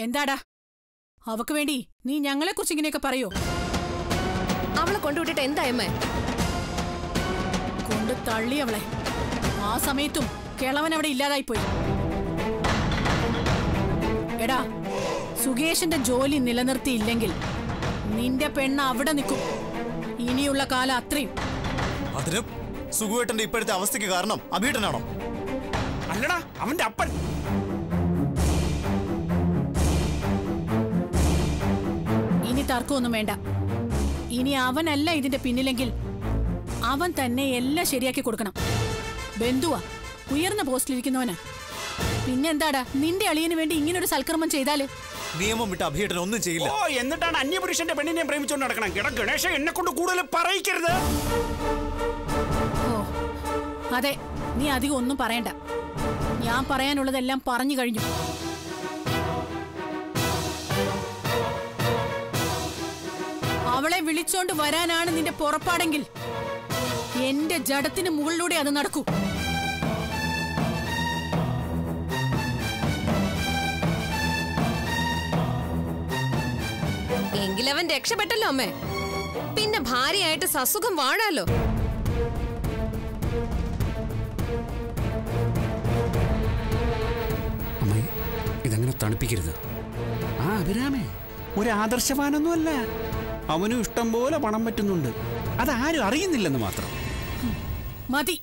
എന്താടാ അവക്ക് വേണ്ടി നീ ഞങ്ങളെ കുറിച്ച് ഇങ്ങനെയൊക്കെ പറയോ അവളെ കൊണ്ടുവിട്ടിട്ട് എന്തായമ്മേ കൊണ്ട് തള്ളി അവളെ ആ സമയത്തും കിളവൻ അവിടെ ഇല്ലാതായിപ്പോയി എടാ സുകേഷിന്റെ ജോലി നിലനിർത്തിയില്ലെങ്കിൽ നിന്റെ പെണ്ണ് അവിടെ നിൽക്കും ഇനിയുള്ള കാലം അത്രയും അതിന് സുഖുവേട്ടന്റെ ഇപ്പോഴത്തെ അവസ്ഥയ്ക്ക് കാരണം അഭീട്ടനാണോ അല്ലടാ അവന്റെ അപ്പൻ ഇനി തർക്കമൊന്നും വേണ്ട ഇനി അവനല്ല ഇതിന്റെ പിന്നിലെങ്കിൽ അവൻ തന്നെ എല്ലാം ശരിയാക്കി കൊടുക്കണം ബന്ധുവാ ഉയർന്ന പോസ്റ്റിലിരിക്കുന്നവനാ പിന്നെന്താടാ നിന്റെ അളിയന് വേണ്ടി ഇങ്ങനൊരു സൽക്കർമ്മം ചെയ്താല് നിയമം വിട്ട് അഭീട്ടൻ ഒന്നും ചെയ്യില്ല ഓ എന്നിട്ടാണ് അന്യപുരുഷന്റെ പെണ്ണിനെ പ്രേമിച്ചുകൊണ്ട് നടക്കണം കിട ഗണേശ എന്നെ കൊണ്ട് കൂടുതൽ പറയിക്കരുത് ഓ അതെ നീ അധികം ഒന്നും പറയണ്ട ഞാൻ പറയാനുള്ളതെല്ലാം പറഞ്ഞു കഴിഞ്ഞു അവളെ വിളിച്ചോണ്ട് വരാനാണ് നിന്റെ പുറപ്പാടെങ്കിൽ എന്റെ ജഡത്തിന് മുകളിലൂടെ അത് നടക്കൂ എങ്കിലവൻ രക്ഷപ്പെട്ടല്ലോ അമ്മേ പിന്നെ ഭാര്യയായിട്ട് സസുഖം വാഴാലോ അമ്മേ ഇതങ്ങനെ തണുപ്പിക്കരുത് ആ അഭിരാമേ ഒരു ആദർശവാനൊന്നുമല്ല അവനും ഇഷ്ടം പോലെ പണം പറ്റുന്നുണ്ട് അതാരും അറിയുന്നില്ലെന്ന് മാത്രം മതി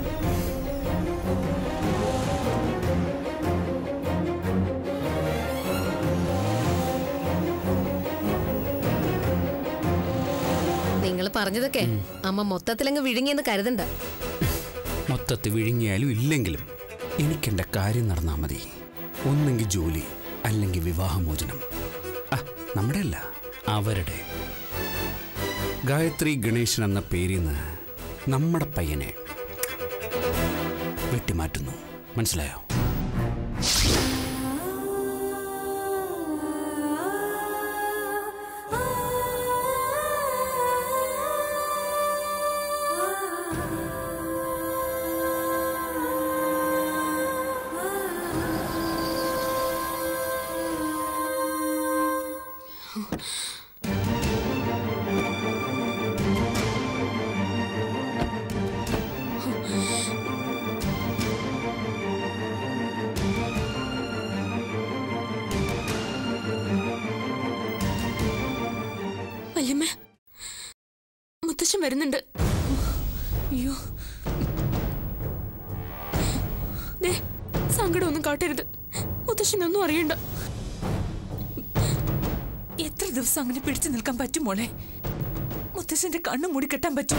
നിങ്ങൾ പറഞ്ഞതൊക്കെ അമ്മ മൊത്തത്തിലങ്ങ് വിഴുങ്ങിയെന്ന് കരുതണ്ട മൊത്തത്തിൽ വിഴുങ്ങിയാലും ഇല്ലെങ്കിലും എനിക്കെന്റെ കാര്യം നടന്നാൽ മതി ഒന്നെങ്കിൽ ജോലി അല്ലെങ്കിൽ വിവാഹമോചനം ആ നമ്മുടെ അല്ല അവരുടെ ഗായത്രി ഗണേശൻ എന്ന പേരിൽ നിന്ന് നമ്മുടെ പയ്യനെ വെട്ടിമാറ്റുന്നു മനസ്സിലായോ വല്യമ്മ മുത്തശ്ശൻ വരുന്നുണ്ട് അയ്യോ ദേ സങ്കടമൊന്നും കാട്ടരുത് മുത്തശ്ശനൊന്നും അറിയണ്ട എത്ര ദിവസം അങ്ങനെ പിടിച്ചു നിൽക്കാൻ പറ്റും മോളെ മുത്തശ്ശന്റെ കണ്ണു മൂടിക്കെട്ടാൻ പറ്റും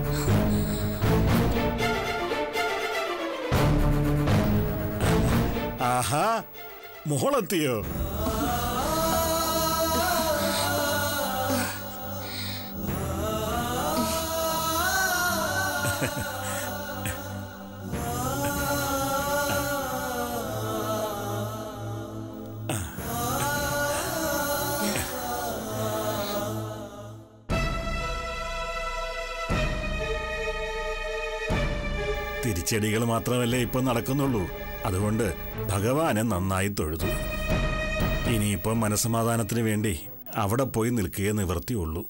ആഹാ മോളെത്തിയോ തിരിച്ചടികൾ മാത്രമല്ലേ ഇപ്പൊ നടക്കുന്നുള്ളൂ അതുകൊണ്ട് ഭഗവാനെ നന്നായി തൊഴുതു ഇനിയിപ്പം മനസമാധാനത്തിന് വേണ്ടി അവിടെ പോയി നിൽക്കുകയെ നിവർത്തിയുള്ളൂ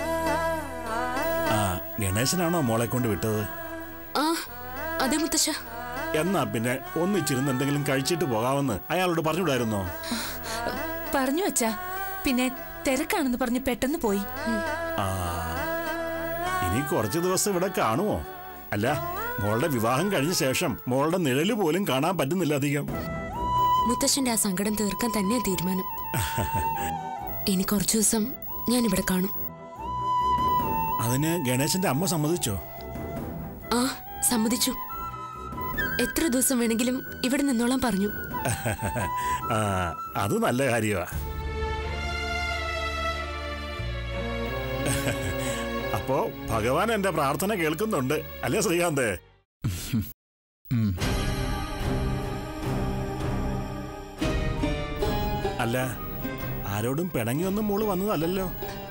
ആ ഗണേശനാണോ മോളെ കൊണ്ട് വിട്ടത് ആ അതെ മുത്തശ്ശ എന്നാ പിന്നെ ഒന്നിച്ചിരുന്ന് എന്തെങ്കിലും കഴിച്ചിട്ട് പോകാമെന്ന് അയാളോട് പറഞ്ഞുവിടായിരുന്നോ പറഞ്ഞു വച്ചാ പിന്നെ തിരക്കാണെന്ന് പറഞ്ഞ് പെട്ടെന്ന് പോയി ആ ഇനി കുറച്ച് ദിവസം ഇവിടെ കാണുമോ അല്ല മോളുടെ വിവാഹം കഴിഞ്ഞ ശേഷം മോളുടെ നിഴല് പോലും കാണാൻ പറ്റുന്നില്ല അധികം മുത്തശ്ശന്റെ ആ സങ്കടം തീർക്കാൻ തന്നെയാ തീരുമാനം ഇനി കുറച്ചു ദിവസം ഞാൻ ഇവിടെ കാണും അതിന് ഗണേശന്റെ അമ്മ സമ്മതിച്ചോ ആ സമ്മതിച്ചു എത്ര ദിവസം വേണമെങ്കിലും ഇവിടെ നിന്നോളാൻ പറഞ്ഞു ആ അത് നല്ല കാര്യമാ അപ്പോ ഭഗവാൻ എന്റെ പ്രാർത്ഥന കേൾക്കുന്നുണ്ട് അല്ലേ ശ്രീകാന്തേ അല്ല ആരോടും പിണങ്ങിയൊന്നും മോള് വന്നതല്ലല്ലോ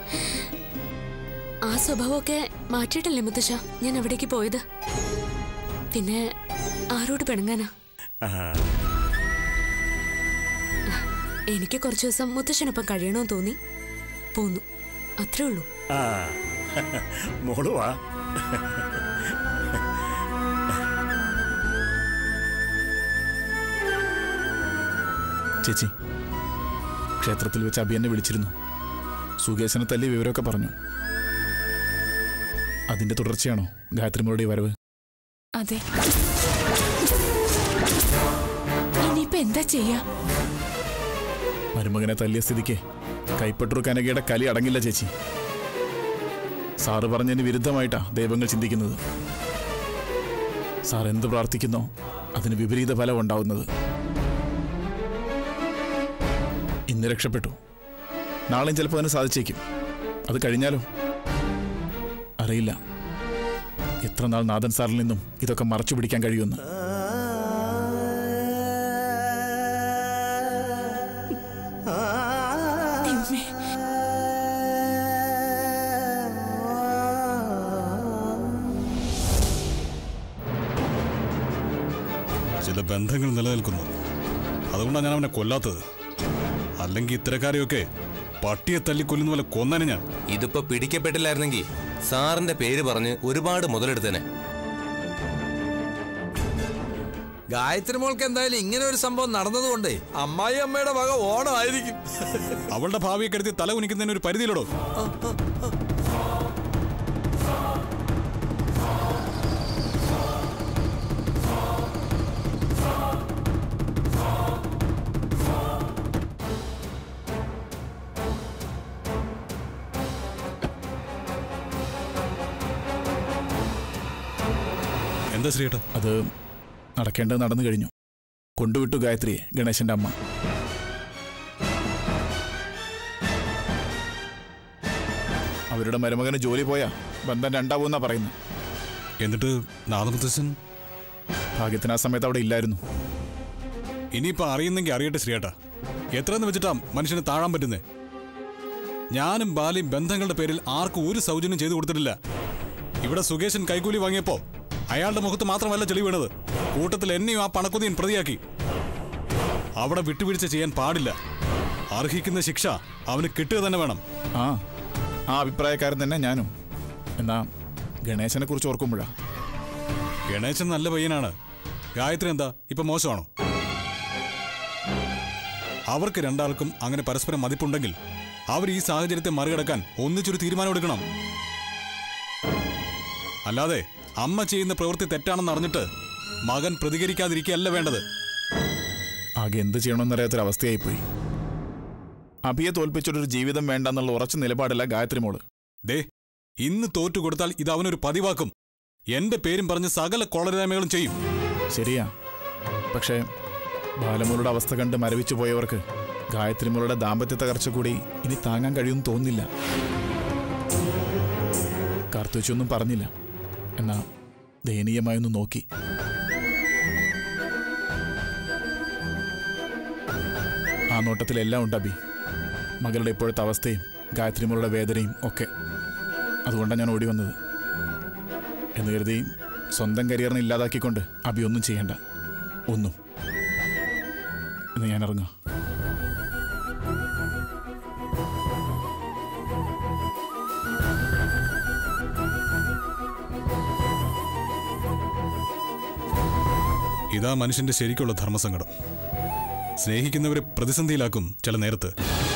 ആ സ്വഭാവമൊക്കെ മാറ്റിയിട്ടല്ലേ മുത്തശ്ശ ഞാൻ അവിടേക്ക് പോയത് പിന്നെ ആരോട് പിണങ്ങാനാ ആ, എനിക്ക് കുറച്ചു ദിവസം മുത്തശ്ശനൊപ്പം കഴിയണമെന്ന് തോന്നി പോന്നു അത്രേ ഉള്ളൂ ആ മോള് വാ ചേച്ചി ക്ഷേത്രത്തിൽ വെച്ച് അഭി എന്നെ വിളിച്ചിരുന്നു സുകേശനെ തല്ലി വിവരമൊക്കെ പറഞ്ഞു അതിന്റെ തുടർച്ചയാണോ ഗായത്രിമോളുടെ ഈ വരവ് അതെ ഇനിയിപ്പോ എന്താ ചെയ്യാ മരുമകനെ തല്ലിയ സ്ഥിതിക്ക് കൈപ്പട്ടൂർ കനകയുടെ കലി അടങ്ങില്ല ചേച്ചി സാറ് പറഞ്ഞതിന് വിരുദ്ധമായിട്ടാ ദൈവങ്ങൾ ചിന്തിക്കുന്നത് സാർ എന്ത് പ്രാർത്ഥിക്കുന്നോ അതിന് വിപരീത ഫലം ഉണ്ടാവുന്നത് ഇന്ന് രക്ഷപ്പെട്ടു നാളെയും ചിലപ്പോൾ അതിന് സാധിച്ചേക്കും അത് കഴിഞ്ഞാലോ അറിയില്ല എത്ര നാൾ നാഥൻ സാറിൽ നിന്നും ഇതൊക്കെ മറച്ചു പിടിക്കാൻ കഴിയുമെന്ന് ദൈവമേ ചില ബന്ധങ്ങൾ നിലനിൽക്കുന്നു അതുകൊണ്ടാണ് ഞാൻ അവനെ കൊല്ലാത്തത് അല്ലെങ്കിൽ ഇത്തരക്കാരെയൊക്കെ പട്ടിയെ തല്ലിക്കൊല്ലുന്ന പോലെ കൊന്നനെ ഞാൻ ഇതിപ്പോ പിടിക്കപ്പെട്ടില്ലായിരുന്നെങ്കിൽ സാറിന്റെ പേര് പറഞ്ഞ് ഒരുപാട് മുതലെടുത്തേനെ ഗായത്രി മോൾക്ക് എന്തായാലും ഇങ്ങനെ ഒരു സംഭവം നടന്നതുകൊണ്ടേ അമ്മായി അമ്മയുടെ വക ഓണമായിരിക്കും അവളുടെ ഭാവിയെ കരുതി തല കുനിക്കുന്നതിന് ഒരു പരിധിയിലടോ എന്താ ശ്രീയേട്ടാ അത് നടക്കേണ്ടത് നടന്നു കഴിഞ്ഞു കൊണ്ടുവിട്ടു ഗായത്രിയെ ഗണേശന്റെ അമ്മ അവരുടെ മരുമകന് ജോലി പോയാ ബന്ധം രണ്ടാവൂന്നാ പറയുന്നത് എന്നിട്ട് നാദമുത്തശ്ശൻ ഭാഗ്യത്തിന് ആ സമയത്ത് അവിടെ ഇല്ലായിരുന്നു ഇനിയിപ്പോ അറിയുന്നെങ്കിൽ അറിയട്ടെ ശ്രീയേട്ടാ എത്രയെന്ന് വെച്ചിട്ടാ മനുഷ്യന് താഴാൻ പറ്റുന്നേ ഞാനും ബാലിയും ബന്ധങ്ങളുടെ പേരിൽ ആർക്കും ഒരു സൗജന്യം ചെയ്തു കൊടുത്തിട്ടില്ല ഇവിടെ സുകേശൻ കൈക്കൂലി വാങ്ങിയപ്പോ അയാളുടെ മുഖത്ത് മാത്രമല്ല ചെളി വീണത് കൂട്ടത്തിൽ എന്നെയും ആ പണക്കുതിയൻ പ്രതിയാക്കി അവിടെ വിട്ടുവീഴ്ച ചെയ്യാൻ പാടില്ല അർഹിക്കുന്ന ശിക്ഷ അവന് കിട്ടുക തന്നെ വേണം ആ ആ അഭിപ്രായക്കാരൻ തന്നെ ഞാനും എന്നാ ഗണേശനെ കുറിച്ച് ഓർക്കുമ്പോഴാ ഗണേശൻ നല്ല പയ്യനാണ് ഗായത്രി എന്താ ഇപ്പൊ മോശമാണോ അവർക്ക് രണ്ടാൾക്കും അങ്ങനെ പരസ്പരം മതിപ്പുണ്ടെങ്കിൽ അവർ ഈ സാഹചര്യത്തെ മറികടക്കാൻ ഒന്നിച്ചൊരു തീരുമാനമെടുക്കണം അല്ലാതെ അമ്മ ചെയ്യുന്ന പ്രവൃത്തി തെറ്റാണെന്ന് അറിഞ്ഞിട്ട് മകൻ പ്രതികരിക്കാതിരിക്കുകയല്ല വേണ്ടത് ആകെ എന്ത് ചെയ്യണമെന്നറിയാത്തൊരവസ്ഥയായിപ്പോയി അഭിയെ തോൽപ്പിച്ചിട്ടൊരു ജീവിതം വേണ്ടെന്നുള്ള ഉറച്ച നിലപാടല്ല ഗായത്രി മോള് ദേ ഇന്ന് തോറ്റു കൊടുത്താൽ ഇത് അവനൊരു പതിവാക്കും എന്റെ പേരും പറഞ്ഞ് സകല കൊളരായ്മകളും ചെയ്യും ശരിയാ പക്ഷേ ബാലമോളുടെ അവസ്ഥ കണ്ട് മരവിച്ചു പോയവർക്ക് ഗായത്രിമോളുടെ ദാമ്പത്യ തകർച്ച കൂടി ഇനി താങ്ങാൻ കഴിയുമെന്ന് തോന്നുന്നില്ല കാർത്തുവച്ചൊന്നും പറഞ്ഞില്ല എന്നാ ദയനീയമായൊന്ന് നോക്കി ആ നോട്ടത്തിലെല്ലാം ഉണ്ട് അബി മകളുടെ ഇപ്പോഴത്തെ അവസ്ഥയും ഗായത്രിമോളുടെ വേദനയും ഒക്കെ അതുകൊണ്ടാണ് ഞാൻ ഓടി വന്നത് എന്ന് കരുതി സ്വന്തം കരിയറിനെ ഇല്ലാതാക്കിക്കൊണ്ട് അബി ഒന്നും ചെയ്യണ്ട ഒന്നും എന്ന് ഞാൻ ഇറങ്ങാം ഇതാ മനുഷ്യന്റെ ശരിക്കുള്ള ധർമ്മസങ്കടം സ്നേഹിക്കുന്നവരെ പ്രതിസന്ധിയിലാക്കും ചില നേരത്ത്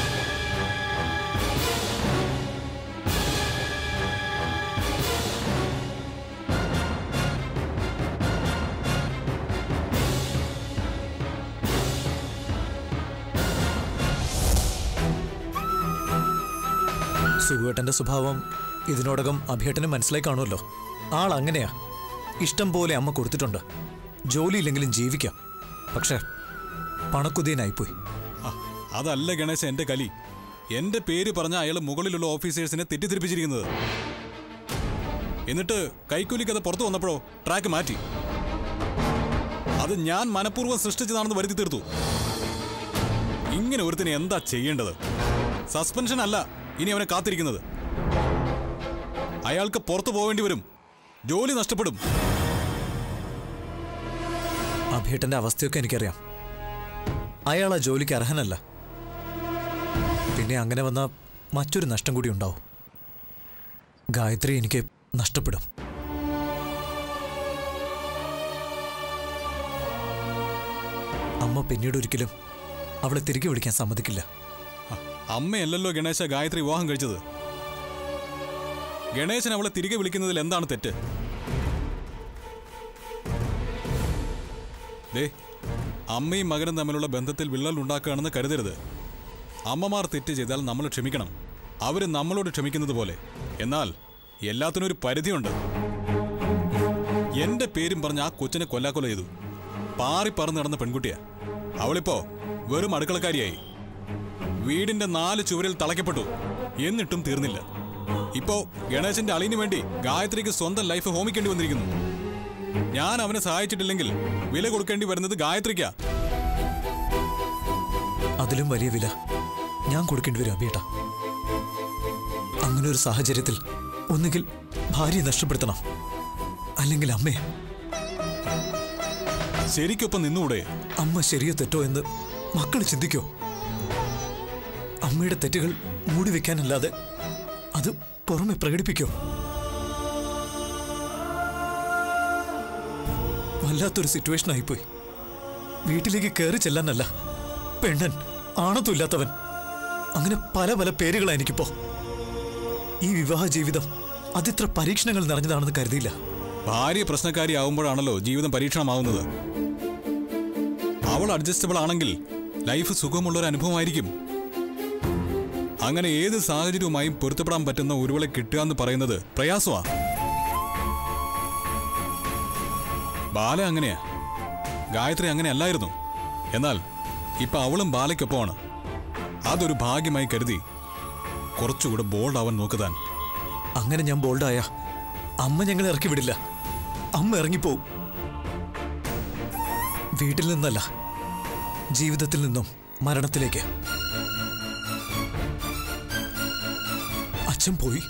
സുഖുവേട്ടന്റെ സ്വഭാവം ഇതിനോടകം അഭിയേട്ടന് മനസ്സിലായി കാണുമല്ലോ ആൾ അങ്ങനെയാ ഇഷ്ടം പോലെ അമ്മ കൊടുത്തിട്ടുണ്ട് ജോലിയില്ലെങ്കിലും ജീവിക്കാം പക്ഷേ പണക്കുതിയനായിപ്പോയി ആ, അതല്ല ഗണേശ എന്റെ കലി എന്റെ പേര് പറഞ്ഞ അയാൾ മുകളിലുള്ള ഓഫീസേഴ്സിനെ തെറ്റിദ്ധരിപ്പിച്ചിരിക്കുന്നത് എന്നിട്ട് കൈക്കൂലിക്കഥ പുറത്തു വന്നപ്പോഴോ ട്രാക്ക് മാറ്റി അത് ഞാൻ മനഃപൂർവ്വം സൃഷ്ടിച്ചതാണെന്ന് വരുത്തി തീർത്തു ഇങ്ങനെ ഒരുത്തിന് എന്താ ചെയ്യേണ്ടത് സസ്പെൻഷൻ അല്ല ഇനി അവനെ കാത്തിരിക്കുന്നത് അയാൾക്ക് പുറത്തു പോവേണ്ടി വരും ജോലി നഷ്ടപ്പെടും അഭിയേട്ടന്റെ അവസ്ഥയൊക്കെ എനിക്കറിയാം അയാൾ ആ ജോലിക്ക് അർഹനല്ല പിന്നെ അങ്ങനെ വന്ന മറ്റൊരു നഷ്ടം കൂടി ഉണ്ടാവും ഗായത്രി എനിക്ക് നഷ്ടപ്പെടും അമ്മ പിന്നീട് ഒരിക്കലും അവളെ തിരികെ വിളിക്കാൻ സമ്മതിക്കില്ല അമ്മയല്ലല്ലോ ഗണേശ ഗായത്രി വിവാഹം കഴിച്ചത് ഗണേശൻ അവളെ തിരികെ വിളിക്കുന്നതിൽ എന്താണ് തെറ്റ് ദേ അമ്മയും മകനും തമ്മിലുള്ള ബന്ധത്തിൽ വിള്ളൽ ഉണ്ടാക്കുകയാണെന്ന് കരുതരുത് അമ്മമാർ തെറ്റ് ചെയ്താൽ നമ്മൾ ക്ഷമിക്കണം അവര് നമ്മളോട് ക്ഷമിക്കുന്നത് പോലെ എന്നാൽ എല്ലാത്തിനും ഒരു പരിധിയുണ്ട് എന്റെ പേരും പറഞ്ഞ് ആ കൊച്ചിനെ കൊല്ലാക്കൊല ചെയ്തു പാറി പറന്ന് നടന്ന പെൺകുട്ടിയാ അവളിപ്പോ വെറും അടുക്കളക്കാരിയായി വീടിന്റെ നാല് ചുവരിൽ തളയ്ക്കപ്പെട്ടു എന്നിട്ടും തീർന്നില്ല ഇപ്പോ ഗണേശന്റെ അളിന് വേണ്ടി ഗായത്രിക്ക് സ്വന്തം ലൈഫ് ഹോമിക്കേണ്ടി വന്നിരിക്കുന്നു ഞാൻ അവനെ സഹായിച്ചിട്ടില്ലെങ്കിൽ വില കൊടുക്കേണ്ടി വരുന്നത് ഗായത്രിക്കാ അതിലും വലിയ വില ഞാൻ കൊടുക്കേണ്ടി വരും അബിയേട്ട അങ്ങനെ ഒരു സാഹചര്യത്തിൽ ഒന്നുകിൽ ഭാര്യയെ നഷ്ടപ്പെടുത്തണം അല്ലെങ്കിൽ അമ്മയെ ശരിക്കൊപ്പം നിന്നുകൂടെ അമ്മ ശരിയോ തെറ്റോ എന്ന് മക്കൾ ചിന്തിക്കോ അമ്മയുടെ തെറ്റുകൾ മൂടി വെക്കാനല്ലാതെ അത് പുറമെ പ്രകടിപ്പിക്കോ വല്ലാത്തൊരു സിറ്റുവേഷൻ ആയിപ്പോയി വീട്ടിലേക്ക് കയറി ചെല്ലാനല്ല പെണ്ണൻ ആണത്തുമില്ലാത്തവൻ അങ്ങനെ പല പല പേരുകളാണ് എനിക്കിപ്പോ ഈ വിവാഹ ജീവിതം അതിത്ര പരീക്ഷണങ്ങൾ നിറഞ്ഞതാണെന്ന് കരുതിയില്ല ഭാര്യ പ്രശ്നക്കാരിയാവുമ്പോഴാണല്ലോ ജീവിതം പരീക്ഷണമാവുന്നത് അവൾ അഡ്ജസ്റ്റബിൾ ആണെങ്കിൽ ലൈഫ് സുഖമുള്ള ഒരു അനുഭവമായിരിക്കും അങ്ങനെ ഏത് സാഹചര്യവുമായും പൊരുത്തപ്പെടാൻ പറ്റുന്ന ഒരുവളെ കിട്ടുക എന്ന് പറയുന്നത് പ്രയാസമാ ബാല അങ്ങനെയാ ഗായത്രി അങ്ങനെ അല്ലായിരുന്നു എന്നാൽ ഇപ്പൊ അവളും ബാലയ്ക്കൊപ്പമാണ് അതൊരു ഭാഗ്യമായി കരുതി കുറച്ചുകൂടെ ബോൾഡ് ആവാൻ നോക്കുതാൻ അങ്ങനെ ഞാൻ ബോൾഡായ അമ്മ ഞങ്ങളെ ഇറക്കി വിടില്ല അമ്മ ഇറങ്ങിപ്പോവും വീട്ടിൽ നിന്നല്ല ജീവിതത്തിൽ നിന്നും മരണത്തിലേക്ക് അച്ഛൻ പോയി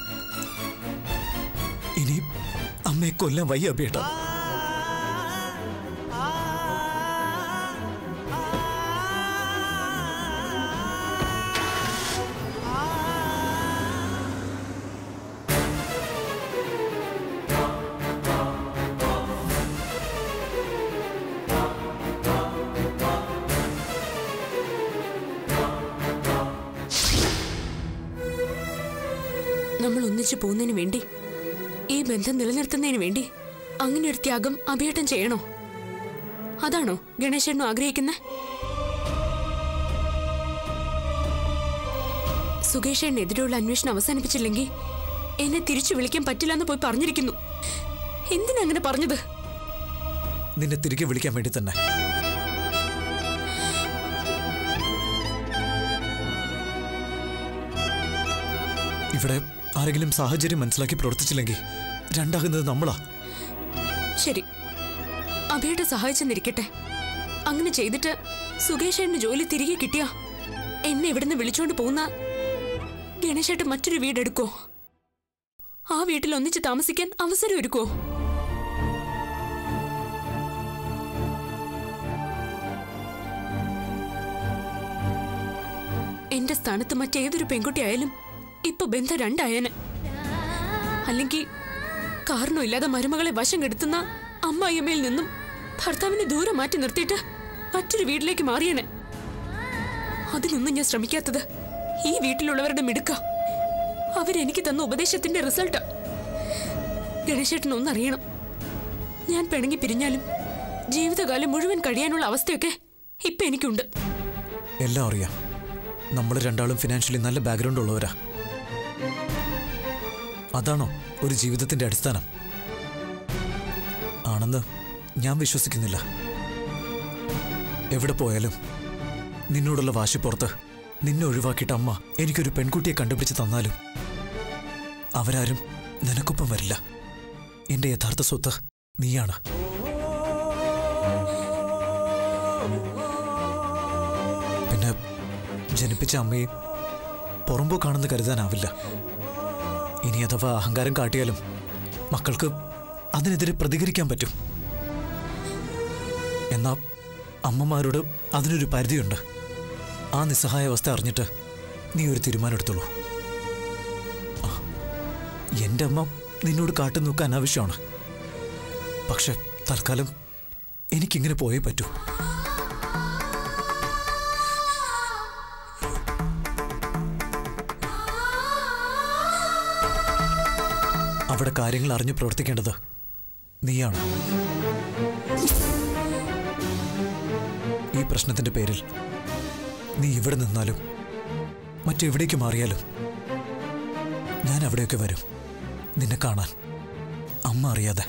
ഇനി അമ്മയെ കൊല്ലാൻ വയ്യ അബേട്ട നമ്മൾ ഒന്നിച്ചു പോകുന്നതിന് വേണ്ടി ഈ ബന്ധം നിലനിർത്തുന്നതിന് വേണ്ടി അങ്ങനെ ഒരു ത്യാഗം അഭിയേട്ടം ചെയ്യണോ അതാണോ ഗണേശനും ആഗ്രഹിക്കുന്നത് സുകേഷേനെതിരെയുള്ള അന്വേഷണം അവസാനിപ്പിച്ചില്ലെങ്കിൽ എന്നെ തിരിച്ചു വിളിക്കാൻ പറ്റില്ല എന്ന് പോയി പറഞ്ഞിരിക്കുന്നു എന്തിനാ അങ്ങനെ പറഞ്ഞത് നിന്നെ തിരികെ വിളിക്കാൻ വേണ്ടി തന്നെ ഇവിടെ ആരെങ്കിലും സാഹചര്യം മനസ്സിലാക്കി പ്രവർത്തിച്ചില്ലെങ്കിൽ രണ്ടാകുന്നത് നമ്മളാ ശരി അഭയുടെ സഹായിച്ചെന്നിരിക്കട്ടെ അങ്ങനെ ചെയ്തിട്ട് സുകേഷേട്ടന് ജോലി തിരികെ കിട്ടിയ എന്നെ ഇവിടുന്ന് വിളിച്ചോണ്ട് പോകുന്ന ഗണേശേട്ടൻ മറ്റൊരു വീടെടുക്കോ ആ വീട്ടിൽ ഒന്നിച്ച് താമസിക്കാൻ അവസരം ഒരുക്കോ എന്റെ സ്ഥാനത്ത് മറ്റേതൊരു പെൺകുട്ടിയായാലും ഇപ്പൊ ബന്ധം രണ്ടായന് അല്ലെങ്കിൽ കാരണമില്ലാതെ മരുമകളെ വശം കെടുത്തുന്ന അമ്മായിയമ്മയിൽ നിന്നും ഭർത്താവിനെ ദൂരെ മാറ്റി നിർത്തിയിട്ട് മറ്റൊരു വീട്ടിലേക്ക് മാറിയനെ അതിനൊന്നും ഞാൻ ശ്രമിക്കാത്തത് ഈ വീട്ടിലുള്ളവരുടെ മിടുക്ക അവരെനിക്ക് തന്ന ഉപദേശത്തിന്റെ റിസൾട്ടാ ഗണേശേട്ടൻ ഒന്നറിയണം ഞാൻ പിണങ്ങി പിരിഞ്ഞാലും ജീവിതകാലം മുഴുവൻ കഴിയാനുള്ള അവസ്ഥയൊക്കെ ഇപ്പൊ എനിക്കുണ്ട് എല്ലാം അറിയാം നമ്മൾ രണ്ടാളും ഫിനാൻഷ്യലി നല്ല ബാക്ക്ഗ്രൗണ്ട് ഉള്ളവരാ അതാണോ ഒരു ജീവിതത്തിന്റെ അടിസ്ഥാനം ആണെന്ന് ഞാൻ വിശ്വസിക്കുന്നില്ല എവിടെ പോയാലും നിന്നോടുള്ള വാശിപ്പുറത്ത് നിന്നെ ഒഴിവാക്കിയിട്ട് അമ്മ എനിക്കൊരു പെൺകുട്ടിയെ കണ്ടുപിടിച്ച് തന്നാലും അവരാരും നിനക്കൊപ്പം വരില്ല എന്റെ യഥാർത്ഥ സ്വത്ത് നീയാണ് പിന്നെ ജനിപ്പിച്ച അമ്മയെ പുറമ്പോ കാണുന്ന കരുതാനാവില്ല ഇനി അഥവാ അഹങ്കാരം കാട്ടിയാലും മക്കൾക്ക് അതിനെതിരെ പ്രതികരിക്കാൻ പറ്റും എന്നാ അമ്മമാരോട് അതിനൊരു പരിധിയുണ്ട് ആ നിസ്സഹായാവസ്ഥ അറിഞ്ഞിട്ട് നീ ഒരു തീരുമാനം എടുത്തോളൂ ആ, എൻ്റെ അമ്മ നിന്നോട് കാട്ടു നോക്കാൻ അനാവശ്യമാണ് പക്ഷെ തൽക്കാലം എനിക്കിങ്ങനെ പോയേ പറ്റൂ അവിടെ കാര്യങ്ങൾ അറിഞ്ഞു പ്രവർത്തിക്കേണ്ടത് നീയാണ് ഈ പ്രശ്നത്തിന്റെ പേരിൽ നീ ഇവിടെ നിന്നാലും മറ്റെവിടേക്ക് മാറിയാലും ഞാൻ അവിടെയൊക്കെ വരും നിന്നെ കാണാൻ അമ്മ അറിയാതെ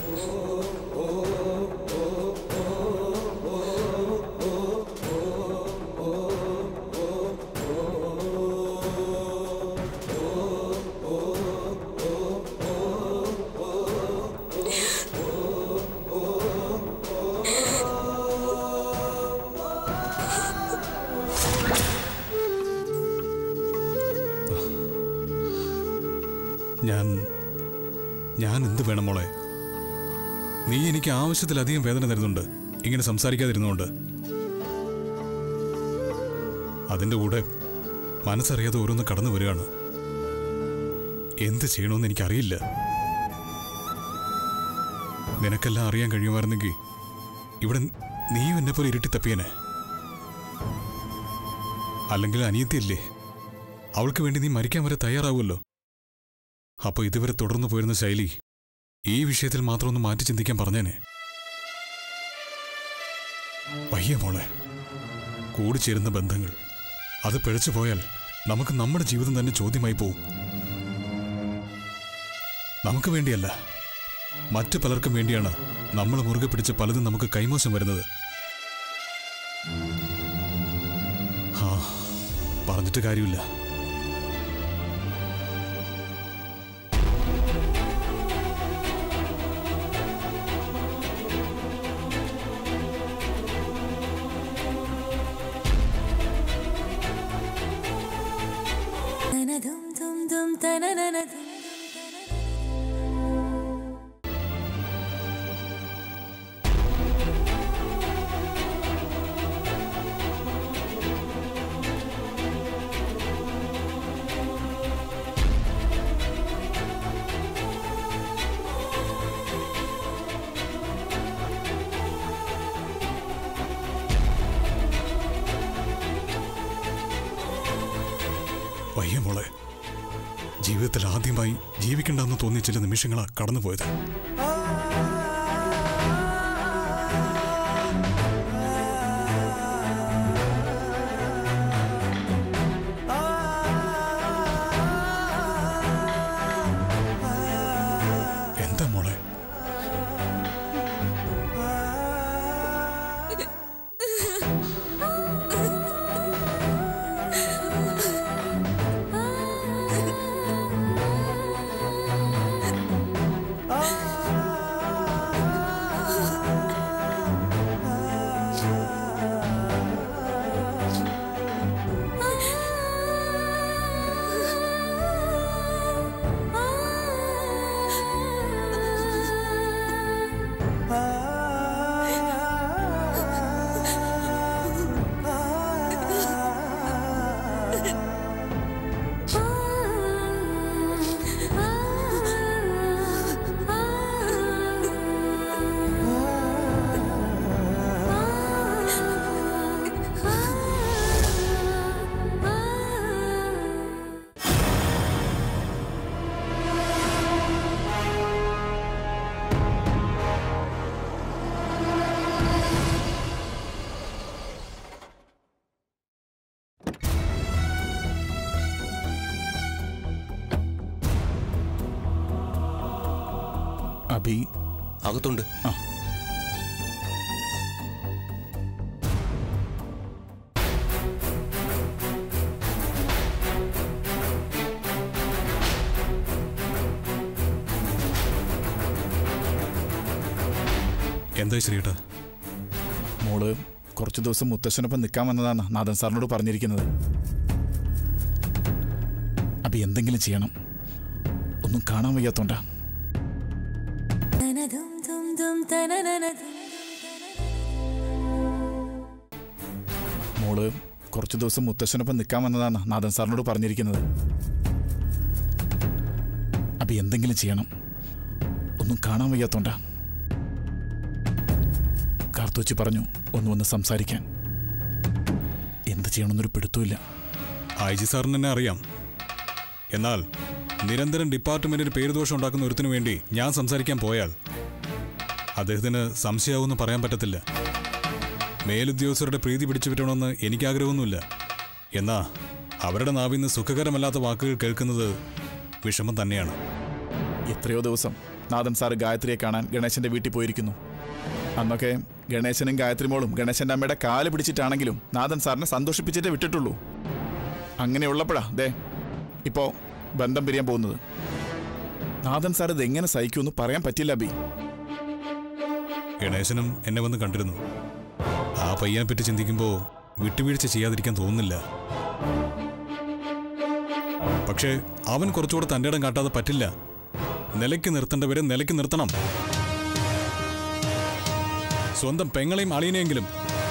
ഞാൻ ഞാൻ എന്ത് വേണം മോളെ നീ എനിക്ക് ആവശ്യത്തിലധികം വേദന തരുന്നുണ്ട് ഇങ്ങനെ സംസാരിക്കാതിരുന്നുകൊണ്ട് അതിൻ്റെ കൂടെ മനസ്സറിയാതെ ഓരോന്ന് കടന്നു വരികയാണ് എന്ത് ചെയ്യണമെന്ന് എനിക്കറിയില്ല നിനക്കെല്ലാം അറിയാൻ കഴിയുമായിരുന്നെങ്കിൽ ഇവിടെ നീയും എന്നെ പോലെ ഇരുട്ടി തപ്പിയനെ അല്ലെങ്കിൽ അനിയത്തിയല്ലേ അവൾക്ക് വേണ്ടി നീ മരിക്കാൻ വരെ തയ്യാറാവുമല്ലോ അപ്പൊ ഇതുവരെ തുടർന്നു പോയിരുന്ന ശൈലി ഈ വിഷയത്തിൽ മാത്രം ഒന്ന് മാറ്റി ചിന്തിക്കാൻ പറഞ്ഞേനെ വയ്യ മോളെ കൂടിച്ചേരുന്ന ബന്ധങ്ങൾ അത് പിഴച്ചു പോയാൽ നമുക്ക് നമ്മുടെ ജീവിതം തന്നെ ചോദ്യമായി പോവും നമുക്ക് വേണ്ടിയല്ല മറ്റു പലർക്കും വേണ്ടിയാണ് നമ്മൾ മുറുകെ പിടിച്ച് പലതും നമുക്ക് കൈമോശം വരുന്നത് ആ പറഞ്ഞിട്ട് കാര്യമില്ല വയ്യ മോളെ ജീവിതത്തിൽ ആദ്യമായി ജീവിക്കണ്ടെന്ന് തോന്നിയ ചില നിമിഷങ്ങളാ കടന്നുപോയത് എന്താ മോളെ അഭി അകത്തുണ്ട് ആ എന്തായി ശ്രീയേട്ടാ മോള് കുറച്ചു ദിവസം മുത്തശ്ശനൊപ്പം നിൽക്കാൻ വന്നതാണ് നാഥൻ സാറിനോട് പറഞ്ഞിരിക്കുന്നത് അപ്പൊ എന്തെങ്കിലും ചെയ്യണം ഒന്നും കാണാൻ വയ്യാത്തോണ്ടാ മോള് കുറച്ചു ദിവസം മുത്തശ്ശനൊപ്പം നിൽക്കാൻ വന്നതാണ് നാഥൻ സാറിനോട് പറഞ്ഞിരിക്കുന്നത് അപ്പൊ എന്തെങ്കിലും ചെയ്യണം ഒന്നും കാണാൻ വയ്യാത്തോണ്ടാ കാർത്തുവച്ച് പറഞ്ഞു ഒന്ന് വന്ന് സംസാരിക്കാൻ എന്ത് ചെയ്യണമെന്നൊരു പിടുത്തമില്ല ഐ ജി സാറിന് തന്നെ അറിയാം എന്നാൽ നിരന്തരം ഡിപ്പാർട്ട്മെന്റിന് പേരുദോഷം ഉണ്ടാക്കുന്ന ഒരുത്തിനു വേണ്ടി ഞാൻ സംസാരിക്കാൻ പോയാൽ അദ്ദേഹത്തിന് സംശയമാവുമെന്ന് പറയാൻ പറ്റത്തില്ല മേലുദ്യോഗസ്ഥരുടെ പ്രീതി പിടിച്ചു പറ്റണമെന്ന് എനിക്ക് ആഗ്രഹമൊന്നുമില്ല എന്നാ അവരുടെ നാവിൽ നിന്ന് സുഖകരമല്ലാത്ത വാക്കുകൾ കേൾക്കുന്നത് വിഷമം തന്നെയാണ് എത്രയോ ദിവസം നാഥൻ സാറ് ഗായത്രിയെ കാണാൻ ഗണേശന്റെ വീട്ടിൽ പോയിരിക്കുന്നു അന്നൊക്കെ ഗണേശനും ഗായത്രി മോളും ഗണേശന്റെ അമ്മയുടെ കാല് പിടിച്ചിട്ടാണെങ്കിലും നാഥൻ സാറിനെ സന്തോഷിപ്പിച്ചിട്ടേ വിട്ടിട്ടുള്ളൂ അങ്ങനെയുള്ളപ്പോഴാ ദേ ഇപ്പോ ബന്ധം പിരിയാൻ പോകുന്നത് നാഥൻ സാർ ഇത് എങ്ങനെ സഹിക്കുമെന്ന് പറയാൻ പറ്റില്ല ബി ഗണേശനും എന്നെ വന്ന് കണ്ടിരുന്നു ആ പയ്യനെ പറ്റി ചിന്തിക്കുമ്പോൾ വിട്ടുവീഴ്ച ചെയ്യാതിരിക്കാൻ തോന്നുന്നില്ല പക്ഷേ അവൻ കുറച്ചുകൂടെ തൻ്റെ ഇടം കാട്ടാതെ പറ്റില്ല നിലയ്ക്ക് നിർത്തേണ്ടവരെ നിലയ്ക്ക് നിർത്തണം സ്വന്തം പെങ്ങളെയും അളിയനെയെങ്കിലും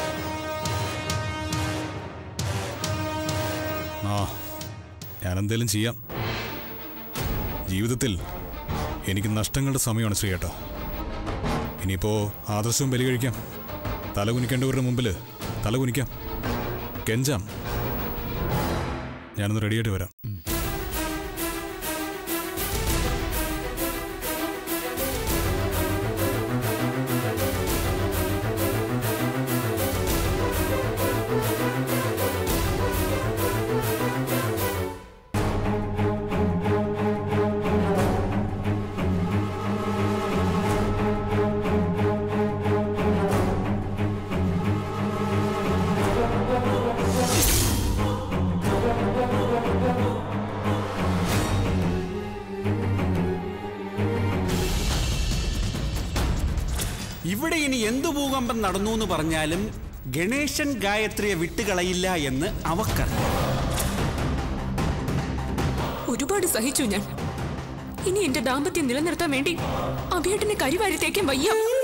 ആ ഞാനെന്തേലും ചെയ്യാം ജീവിതത്തിൽ എനിക്ക് നഷ്ടങ്ങളുടെ സമയമാണ് ശ്രീയേട്ട ഇനിയിപ്പോ ആദർശവും ബലി കഴിക്കാം തല കുനിക്കേണ്ടവരുടെ മുമ്പിൽ തല കുനിക്കാം കെഞ്ചാം ഞാനൊന്ന് റെഡിയായിട്ട് വരാം ഇവിടെ ഇനി എന്തു ഭൂകമ്പം നടന്നു എന്ന് പറഞ്ഞാലും ഗണേശൻ ഗായത്രിയെ വിട്ടുകളയില്ല എന്ന് അവക്കറിയാം ഒരുപാട് സഹിച്ചു ഞാൻ ഇനി എന്റെ ദാമ്പത്യം നിലനിർത്താൻ വേണ്ടി അഭിയേട്ടനെ കരിവാരി തേക്കാൻ വയ്യ